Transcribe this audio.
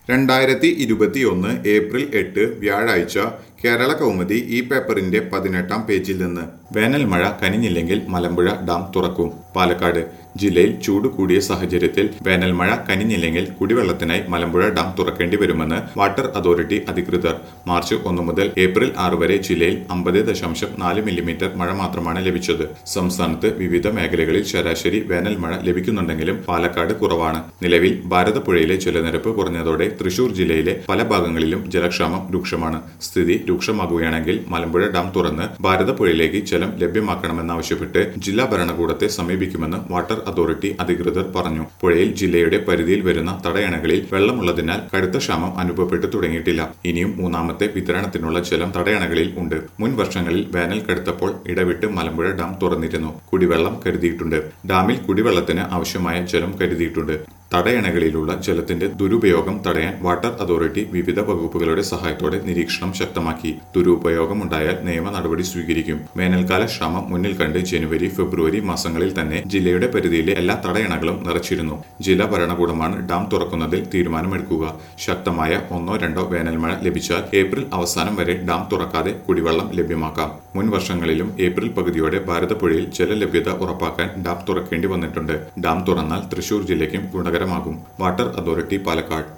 രണ്ടായിരത്തി ഇരുപത്തിയൊന്ന് ഏപ്രിൽ എട്ട് വ്യാഴാഴ്ച കേരള കൗമുദി ഈ പേപ്പറിന്റെ പതിനെട്ടാം പേജിൽ നിന്ന് വേനൽ മഴ കനിഞ്ഞില്ലെങ്കിൽ മലമ്പുഴ ഡാം തുറക്കും പാലക്കാട് ജില്ലയിൽ ചൂട് കൂടിയ സാഹചര്യത്തിൽ വേനൽ മഴ കനിഞ്ഞില്ലെങ്കിൽ കുടിവെള്ളത്തിനായി മലമ്പുഴ ഡാം തുറക്കേണ്ടി വരുമെന്ന് വാട്ടർ അതോറിറ്റി അധികൃതർ മാർച്ച് ഒന്ന് മുതൽ ഏപ്രിൽ ആറ് വരെ ജില്ലയിൽ അമ്പത് ദശാംശം നാല് മില്ലിമീറ്റർ മഴ മാത്രമാണ് ലഭിച്ചത് സംസ്ഥാനത്ത് വിവിധ മേഖലകളിൽ ശരാശരി വേനൽ മഴ ലഭിക്കുന്നുണ്ടെങ്കിലും പാലക്കാട് കുറവാണ് നിലവിൽ ഭാരതപ്പുഴയിലെ ജലനിരപ്പ് കുറഞ്ഞതോടെ തൃശൂർ ജില്ലയിലെ പല ഭാഗങ്ങളിലും ജലക്ഷാമം രൂക്ഷമാണ് സ്ഥിതി രൂക്ഷമാകുകയാണെങ്കിൽ മലമ്പുഴ ഡാം തുറന്ന് ഭാരതപ്പുഴയിലേക്ക് ജലം ലഭ്യമാക്കണമെന്നാവശ്യപ്പെട്ട് ജില്ലാ ഭരണകൂടത്തെ സമീപിക്കുമെന്ന് വാട്ടർ അതോറിറ്റി അധികൃതർ പറഞ്ഞു പുഴയിൽ ജില്ലയുടെ പരിധിയിൽ വരുന്ന തടയണകളിൽ വെള്ളമുള്ളതിനാൽ കടുത്ത ക്ഷാമം അനുഭവപ്പെട്ടു തുടങ്ങിയിട്ടില്ല ഇനിയും മൂന്നാമത്തെ വിതരണത്തിനുള്ള ജലം തടയണകളിൽ ഉണ്ട് മുൻ വർഷങ്ങളിൽ വേനൽ കടുത്തപ്പോൾ ഇടവിട്ട് മലമ്പുഴ ഡാം തുറന്നിരുന്നു കുടിവെള്ളം കരുതിയിട്ടുണ്ട് ഡാമിൽ കുടിവെള്ളത്തിന് ആവശ്യമായ ജലം കരുതിയിട്ടുണ്ട് തടയണകളിലുള്ള ജലത്തിന്റെ ദുരുപയോഗം തടയാൻ വാട്ടർ അതോറിറ്റി വിവിധ വകുപ്പുകളുടെ സഹായത്തോടെ നിരീക്ഷണം ശക്തമാക്കി ദുരുപയോഗമുണ്ടായാൽ നിയമ നടപടി സ്വീകരിക്കും വേനൽക്കാല ക്ഷാമം മുന്നിൽ കണ്ട് ജനുവരി ഫെബ്രുവരി മാസങ്ങളിൽ തന്നെ ജില്ലയുടെ പരിധിയിലെ എല്ലാ തടയണകളും നിറച്ചിരുന്നു ജില്ലാ ഭരണകൂടമാണ് ഡാം തുറക്കുന്നതിൽ തീരുമാനമെടുക്കുക ശക്തമായ ഒന്നോ രണ്ടോ വേനൽമഴ ലഭിച്ചാൽ ഏപ്രിൽ അവസാനം വരെ ഡാം തുറക്കാതെ കുടിവെള്ളം ലഭ്യമാക്കാം മുൻ വർഷങ്ങളിലും ഏപ്രിൽ പകുതിയോടെ ഭാരതപ്പുഴയിൽ ജലലഭ്യത ഉറപ്പാക്കാൻ ഡാം തുറക്കേണ്ടി വന്നിട്ടുണ്ട് ഡാം തുറന്നാൽ തൃശൂർ ജില്ലയ്ക്കും ഗുണകരമാകും വാട്ടർ അതോറിറ്റി പാലക്കാട്